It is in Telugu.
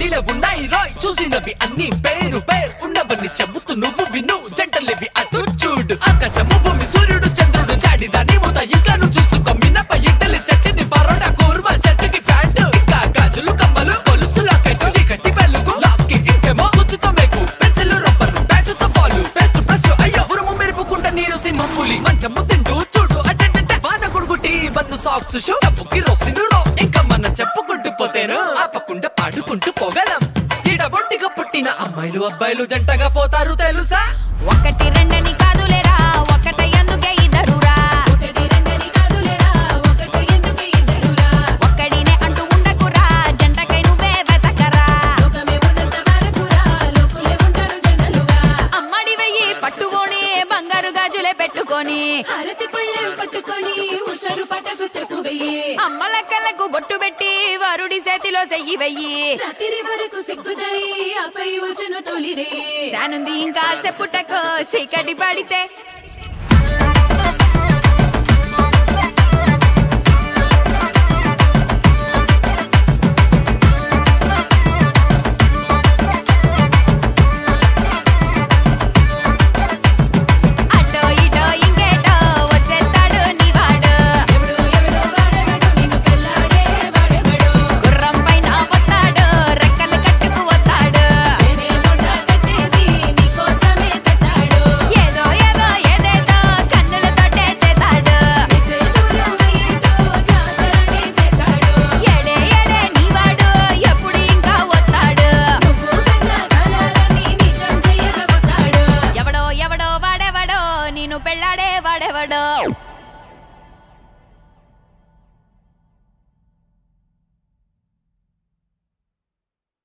రెడీలో ఉన్నాయి రోయ్ చూసినవి అన్ని పేరు పేరు ఉన్నవన్నీ చెబుతూ నువ్వు విను జంటలేవి అటు చూడు ఆకాశము భూమి సూర్యుడు చంద్రుడు జాడి దాని మూత ఇట్లను చూసుకో మినప ఇడ్డలి చట్టిని పరోటా కూర్మ షర్టుకి ప్యాంటు ఇంకా గాజులు కమ్మలు గొలుసు లాకెట్ చీకటి వెలుగు లాక్కి ఇంకేమో సుత్తితో మేకు పెన్సిల్ రబ్బరు బ్యాటుతో బాలు పేస్ట్ బ్రష్ అయ్యో ఉరుము మెరుపుకుంట నీరు సింహం పులి మంచము తింటూ చూడు అటెంటే వాన గుడుగుటి వన్ను సాక్స్ షూ డబ్బుకి రొసిను రో ఇంకా మనం చెప్పుకుంటూ పోతేను ఆపకుండా పాడుకుంటూ పోగలం ఈడ బొట్టిగా పుట్టిన అమ్మాయిలు అబ్బాయిలు జంటగా పోతారు తెలుసా ఒకటి రెండని కాదులేరా ఒకటే ఎందుకే ఇద్దరురా ఒకటి రెండని కాదులేరా ఒకటి ఎందుకు ఇద్దరురా ఒక్కడినే అంటూ ఉండకురా జంటకై నువ్వే వెతకరా లోకమే ఉన్నంత వరకురా లోకులే ఉంటారు జంటలుగా అమ్మడి వెయ్యి పట్టుకొని బంగారు గాజులే పెట్టుకొని హారతి పళ్ళెం పట్టుకొని ఉషారు పట్టకు స్టెప్పు వెయ్యి అమ్మల కళ్ళకు బొట్టు పెట్టి వరుడి చేతిలో చెయ్యి వెయ్యి రాత్రి వరకు సిగ్గుతాయి ఆపై వచ్చును తొలిరే శానుంది ఇంకా చెప్పుటకు చీకటి పడితే